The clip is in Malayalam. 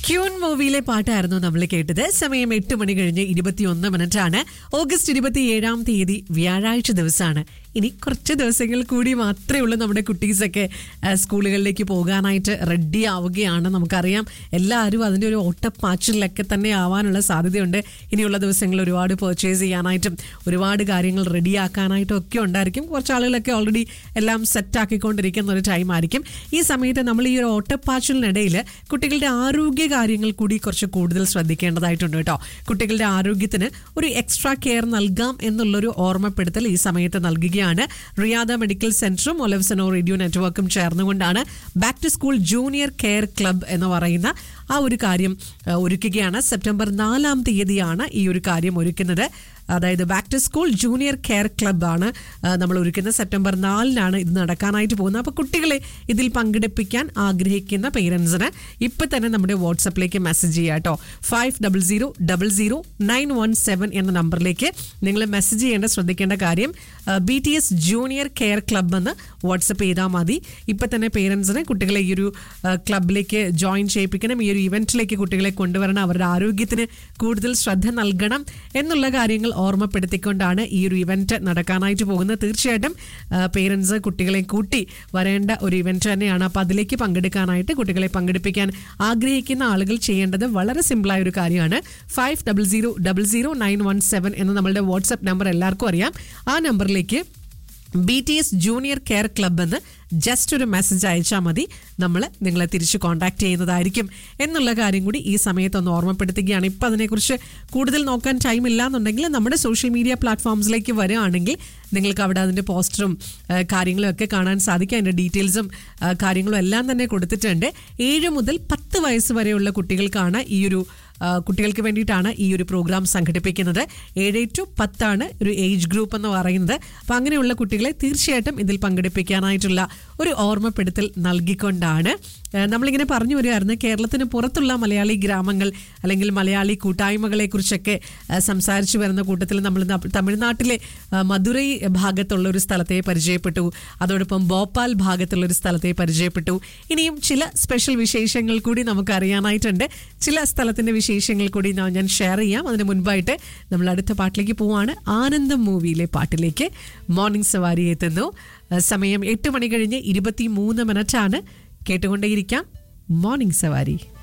ക്യൂൺ മൂവിയിലെ പാട്ടായിരുന്നു നമ്മൾ കേട്ടത് സമയം എട്ട് മണി കഴിഞ്ഞ് ഇരുപത്തിയൊന്ന് മിനിറ്റ് ആണ് ഓഗസ്റ്റ് ഇരുപത്തിയേഴാം തീയതി വ്യാഴാഴ്ച ദിവസമാണ് ഇനി കുറച്ച് ദിവസങ്ങൾ കൂടി മാത്രമേ ഉള്ളൂ നമ്മുടെ കുട്ടീസൊക്കെ ആ, സ്കൂളുകളിലേക്ക് പോകാനായിട്ട് റെഡി ആവുകയാണ് നമുക്കറിയാം എല്ലാവരും അതിൻ്റെ ഒരു ഓട്ടപ്പാച്ചിലൊക്കെ തന്നെ ആവാനുള്ള സാധ്യതയുണ്ട് ഇനിയുള്ള ദിവസങ്ങളിൽ ഒരുപാട് പർച്ചേസ് ചെയ്യാനായിട്ടും ഒരുപാട് കാര്യങ്ങൾ റെഡിയാക്കാനായിട്ടും ഒക്കെ ഉണ്ടായിരിക്കും കുറച്ച് ആളുകളൊക്കെ ഓൾറെഡി എല്ലാം സെറ്റ് ആക്കിക്കൊണ്ടിരിക്കുന്ന ഒരു ടൈം ആയിരിക്കും ഈ സമയത്ത് നമ്മൾ ഈ ഒരു ഓട്ടപ്പാച്ചിലിനിടയിൽ കുട്ടികളുടെ ആരോഗ്യ കാര്യങ്ങൾ കൂടി കുറച്ച് കൂടുതൽ ശ്രദ്ധിക്കേണ്ടതായിട്ടുണ്ട് കേട്ടോ കുട്ടികളുടെ ആരോഗ്യത്തിന് ഒരു എക്സ്ട്രാ കെയർ നൽകാം എന്നുള്ളൊരു ഓർമ്മപ്പെടുത്തൽ ഈ സമയത്ത് നൽകുകയാണ് റിയാദ മെഡിക്കൽ സെന്ററും ഒലവ്സനോ റേഡിയോ നെറ്റ്വർക്കും ചേർന്നുകൊണ്ടാണ് back to school junior care club എന്ന് പറയുന്ന ആ ഒരു കാര്യം ആ, ഒരുക്കുകയാണ് സെപ്റ്റംബർ നാലാം തീയതിയാണ് ഈ ഒരു കാര്യം ഒരുക്കുന്നത് അതായത് back to school junior care ക്ലബ്ബാണ് നമ്മൾ ഒരുക്കുന്നത് സെപ്റ്റംബർ നാലിനാണ് ഇത് നടക്കാനായിട്ട് പോകുന്നത് അപ്പോൾ കുട്ടികളെ ഇതിൽ പങ്കെടുപ്പിക്കാൻ ആഗ്രഹിക്കുന്ന പേരൻസിന് ഇപ്പം തന്നെ നമ്മുടെ വാട്സപ്പിലേക്ക് മെസ്സേജ് ചെയ്യുക കേട്ടോ five double zero double zero nine one seven എന്ന നമ്പറിലേക്ക് നിങ്ങൾ മെസ്സേജ് ചെയ്യേണ്ട ശ്രദ്ധിക്കേണ്ട കാര്യം B T S junior care club എന്ന് വാട്സപ്പ് ചെയ്താൽ മതി ഇപ്പം തന്നെ പേരൻസിന് കുട്ടികളെ ഈ ഒരു ആ, ക്ലബിലേക്ക് ജോയിൻ ചെയ്യിപ്പിക്കണം ഈ ഒരു ഇവന്റിലേക്ക് കുട്ടികളെ കൊണ്ടുവരണം അവരുടെ ആരോഗ്യത്തിന് കൂടുതൽ ശ്രദ്ധ നൽകണം എന്നുള്ള കാര്യങ്ങൾ ഓർമ്മപ്പെടുത്തിക്കൊണ്ടാണ് ഈ ഒരു ഇവന്റ് നടക്കാനായിട്ട് പോകുന്നത് തീർച്ചയായിട്ടും പേരൻസ് കുട്ടികളെ കൂട്ടി വരേണ്ട ഒരു ഇവന്റ് തന്നെയാണ് അപ്പോൾ അതിലേക്ക് പങ്കെടുക്കാനായിട്ട് കുട്ടികളെ പങ്കെടുപ്പിക്കാൻ ആഗ്രഹിക്കുന്ന ആളുകൾ ചെയ്യേണ്ടത് വളരെ സിമ്പിളായ ഒരു കാര്യമാണ് five double zero double zero nine one seven എന്ന നമ്മളുടെ വാട്സപ്പ് നമ്പർ എല്ലാവർക്കും അറിയാം ആ നമ്പറിലേക്ക് B T S junior care club എന്ന് ജസ്റ്റ് ഒരു മെസ്സേജ് അയച്ചാൽ മതി നമ്മൾ നിങ്ങളെ തിരിച്ച് കോൺടാക്ട് ചെയ്യുന്നതായിരിക്കും എന്നുള്ള കാര്യം കൂടി ഈ സമയത്തൊന്ന് ഓർമ്മപ്പെടുത്തുകയാണ് ഇപ്പം അതിനെക്കുറിച്ച് കൂടുതൽ നോക്കാൻ ടൈം ഇല്ല എന്നുണ്ടെങ്കിൽ നമ്മുടെ സോഷ്യൽ മീഡിയ പ്ലാറ്റ്ഫോംസിലേക്ക് വരികയാണെങ്കിൽ നിങ്ങൾക്ക് അവിടെ അതിൻ്റെ പോസ്റ്ററും ആ, കാര്യങ്ങളും ഒക്കെ കാണാൻ സാധിക്കും അതിൻ്റെ ഡീറ്റെയിൽസും ആ, കാര്യങ്ങളും എല്ലാം തന്നെ കൊടുത്തിട്ടുണ്ട് ഏഴ് മുതൽ പത്ത് വയസ്സ് വരെയുള്ള കുട്ടികൾക്കാണ് ഈ ഒരു ആ, കുട്ടികൾക്ക് വേണ്ടിയിട്ടാണ് ഈ ഒരു പ്രോഗ്രാം സംഘടിപ്പിക്കുന്നത് ഏഴ് ടു പത്താണ് ഒരു ഏജ് ഗ്രൂപ്പ് എന്ന് പറയുന്നത് അപ്പം അങ്ങനെയുള്ള കുട്ടികളെ തീർച്ചയായിട്ടും ഇതിൽ പങ്കെടുപ്പിക്കാനായിട്ടുള്ള ഒരു ഓർമ്മപ്പെടുത്തൽ നൽകിക്കൊണ്ടാണ് ആ, നമ്മളിങ്ങനെ പറഞ്ഞു വരികയായിരുന്നു കേരളത്തിന് പുറത്തുള്ള മലയാളി ഗ്രാമങ്ങൾ അല്ലെങ്കിൽ മലയാളി കൂട്ടായ്മകളെ കുറിച്ചൊക്കെ ആ, സംസാരിച്ചു വരുന്ന കൂട്ടത്തിൽ നമ്മൾ ന- തമിഴ്നാട്ടിലെ ആ, മധുരൈ ഭാഗത്തുള്ള ഒരു സ്ഥലത്തെ പരിചയപ്പെട്ടു അതോടൊപ്പം ഭോപ്പാൽ ഭാഗത്തുള്ള ഒരു സ്ഥലത്തെ പരിചയപ്പെട്ടു ഇനിയും ചില സ്പെഷ്യൽ വിശേഷങ്ങൾ കൂടി നമുക്ക് അറിയാനായിട്ടുണ്ട് ചില സ്ഥലത്തിന്റെ വിശേഷങ്ങൾ കൂടി ഞാൻ- ഞാൻ ഷെയർ ചെയ്യാം അതിന് മുൻപായിട്ട് നമ്മൾ അടുത്ത പാട്ടിലേക്ക് പോവാണ് ആനന്ദം മൂവിയിലെ പാട്ടിലേക്ക് മോർണിംഗ് സവാരി എത്തുന്നു ആ, സമയം എട്ട് മണി കഴിഞ്ഞ് ഇരുപത്തി മൂന്ന് മിനിറ്റാണ് കേട്ടുകൊണ്ടേയിരിക്കാം മോർണിംഗ് സവാരി